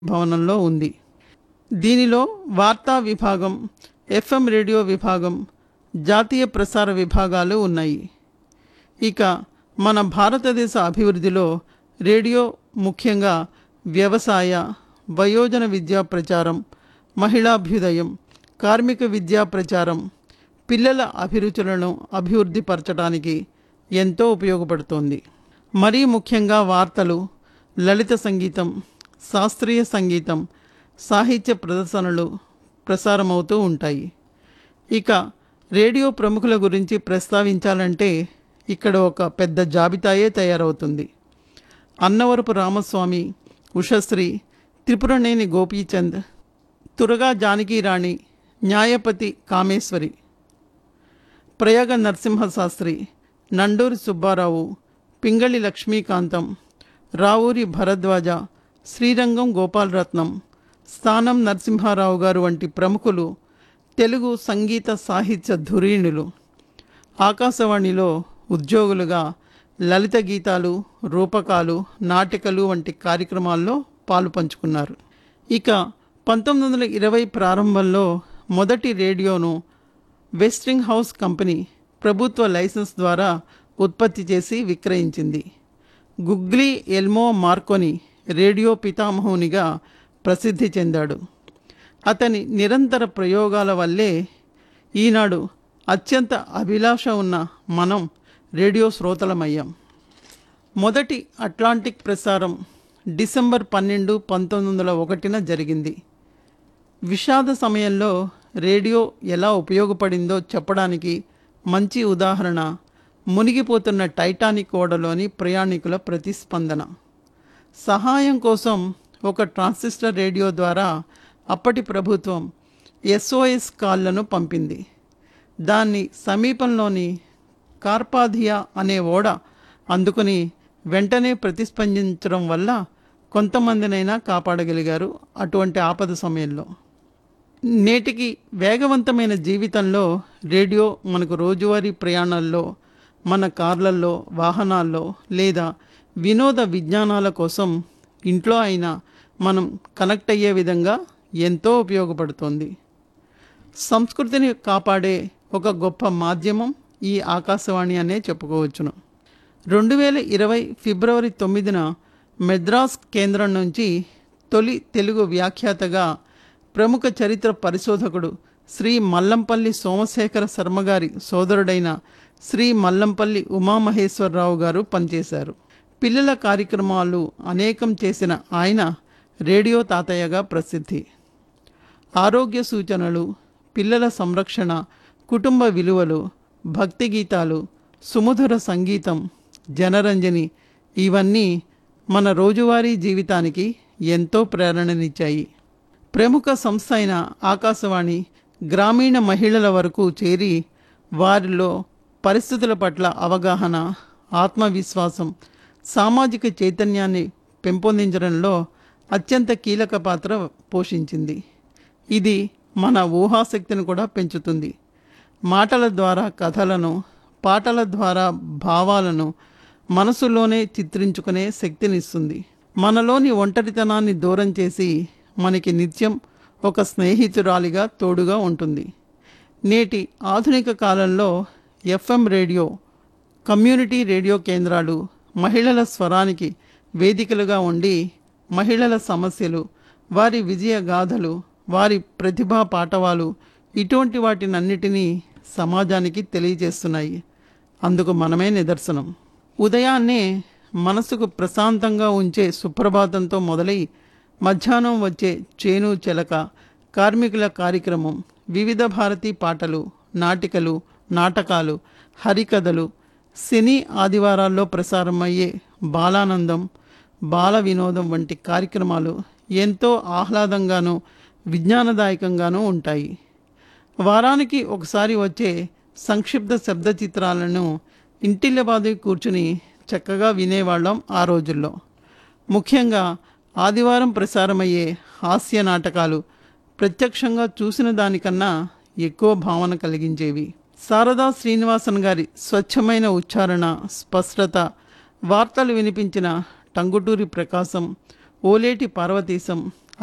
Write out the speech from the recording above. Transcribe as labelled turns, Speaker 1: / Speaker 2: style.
Speaker 1: భవనంలో ఉంది దీనిలో వార్తా విభాగం ఎఫ్ఎం రేడియో విభాగం జాతీయ ప్రసార విభాగాలు ఉన్నాయి ఇక మన భారతదేశ అభివృద్ధిలో రేడియో ముఖ్యంగా వ్యవసాయ వయోజన విద్యా ప్రచారం మహిళాభ్యుదయం కార్మిక విద్యా ప్రచారం పిల్లల అభిరుచులను అభివృద్ధిపరచడానికి ఎంతో ఉపయోగపడుతోంది మరీ ముఖ్యంగా వార్తలు లలిత సంగీతం శాస్త్రీయ సంగీతం సాహిత్య ప్రదర్శనలు ప్రసారమవుతూ ఉంటాయి ఇక రేడియో ప్రముఖుల గురించి ప్రస్తావించాలంటే ఇక్కడ ఒక పెద్ద జాబితాయే తయారవుతుంది అన్నవరపు రామస్వామి ఉషశ్రీ త్రిపురనేని గోపీచంద్ తురగా జానకీరాణి న్యాయపతి కామేశ్వరి ప్రయాగ నరసింహశాస్త్రి నండూరి సుబ్బారావు పింగళి లక్ష్మీకాంతం రావూరి భరద్వాజ శ్రీరంగం గోపాలరత్నం స్థానం నరసింహారావు గారు వంటి ప్రముఖులు తెలుగు సంగీత సాహిత్య ధురీణులు ఆకాశవాణిలో ఉద్యోగులుగా లలిత గీతాలు రూపకాలు నాటికలు వంటి కార్యక్రమాల్లో పాలు పంచుకున్నారు ఇక పంతొమ్మిది వందల ఇరవై ప్రారంభంలో మొదటి రేడియోను వెస్టింగ్ హౌస్ కంపెనీ ప్రభుత్వ లైసెన్స్ ద్వారా ఉత్పత్తి చేసి విక్రయించింది గుగ్లీ ఎల్మో మార్కోని రేడియో పితామహునిగా ప్రసిద్ధి చెందాడు అతని నిరంతర ప్రయోగాల వల్లే ఈనాడు అత్యంత అభిలాష ఉన్న మనం రేడియో శ్రోతలమయ్యాం మొదటి అట్లాంటిక్ ప్రసారం డిసెంబర్ పన్నెండు పంతొమ్మిది వందల ఒకటిన జరిగింది విషాద సమయంలో రేడియో ఎలా ఉపయోగపడిందో చెప్పడానికి మంచి ఉదాహరణ మునిగిపోతున్న టైటానిక్ ఓడలోని ప్రయాణికుల ప్రతిస్పందన సహాయం కోసం ఒక ట్రాన్సిస్టర్ రేడియో ద్వారా అప్పటి ప్రభుత్వం ఎస్ఓఎస్ కాల్లను పంపింది దాన్ని సమీపంలోని కార్పాధియా అనే ఓడ అందుకుని వెంటనే ప్రతిస్పందించడం వల్ల కొంతమందినైనా కాపాడగలిగారు అటువంటి ఆపద సమయంలో నేటికి వేగవంతమైన జీవితంలో రేడియో మనకు రోజువారీ ప్రయాణాల్లో మన కార్లల్లో వాహనాల్లో లేదా వినోద విజ్ఞానాల కోసం ఇంట్లో అయినా మనం కనెక్ట్ అయ్యే విధంగా ఎంతో ఉపయోగపడుతోంది సంస్కృతిని కాపాడే ఒక గొప్ప మాధ్యమం ఈ ఆకాశవాణి అనే చెప్పుకోవచ్చును రెండు వేల ఇరవై ఫిబ్రవరి తొమ్మిదిన మెద్రాస్ కేంద్రం నుంచి తొలి తెలుగు వ్యాఖ్యాతగా ప్రముఖ చరిత్ర పరిశోధకుడు శ్రీ మల్లంపల్లి సోమశేఖర శర్మ గారి సోదరుడైన శ్రీ మల్లంపల్లి ఉమామహేశ్వరరావు గారు పనిచేశారు పిల్లల కార్యక్రమాలు అనేకం చేసిన ఆయన రేడియో తాతయ్యగా ప్రసిద్ధి ఆరోగ్య సూచనలు పిల్లల సంరక్షణ కుటుంబ విలువలు భక్తి గీతాలు సుమధుర సంగీతం జనరంజని ఇవన్నీ మన రోజువారీ జీవితానికి ఎంతో ప్రేరణనిచ్చాయి ప్రముఖ సంస్థ అయిన ఆకాశవాణి గ్రామీణ మహిళల వరకు చేరి వారిలో పరిస్థితుల పట్ల అవగాహన ఆత్మవిశ్వాసం సామాజిక చైతన్యాన్ని పెంపొందించడంలో అత్యంత కీలక పాత్ర పోషించింది ఇది మన ఊహాశక్తిని కూడా పెంచుతుంది మాటల ద్వారా కథలను పాటల ద్వారా భావాలను మనసులోనే చిత్రించుకునే శక్తినిస్తుంది మనలోని ఒంటరితనాన్ని దూరం చేసి మనకి నిత్యం ఒక స్నేహితురాలిగా తోడుగా ఉంటుంది నేటి ఆధునిక కాలంలో ఎఫ్ఎం రేడియో కమ్యూనిటీ రేడియో కేంద్రాలు మహిళల స్వరానికి వేదికలుగా ఉండి మహిళల సమస్యలు వారి విజయ గాథలు వారి ప్రతిభా పాటవాలు ఇటువంటి వాటినన్నిటినీ సమాజానికి తెలియజేస్తున్నాయి అందుకు మనమే నిదర్శనం ఉదయాన్నే మనసుకు ప్రశాంతంగా ఉంచే సుప్రభాతంతో మొదలై మధ్యాహ్నం వచ్చే చేను చెలక కార్మికుల కార్యక్రమం వివిధ భారతీ పాటలు నాటికలు నాటకాలు హరికథలు శని ఆదివారాల్లో ప్రసారమయ్యే బాలానందం బాల వినోదం వంటి కార్యక్రమాలు ఎంతో ఆహ్లాదంగానూ విజ్ఞానదాయకంగానూ ఉంటాయి వారానికి ఒకసారి వచ్చే సంక్షిప్త శబ్ద చిత్రాలను ఇంటిల్లబాది కూర్చుని చక్కగా వినేవాళ్ళం ఆ రోజుల్లో ముఖ్యంగా ఆదివారం ప్రసారమయ్యే హాస్య నాటకాలు ప్రత్యక్షంగా చూసిన దానికన్నా ఎక్కువ భావన కలిగించేవి శారదా శ్రీనివాసన్ గారి స్వచ్ఛమైన ఉచ్చారణ స్పష్టత వార్తలు వినిపించిన టంగుటూరి ప్రకాశం ఓలేటి పార్వతీశం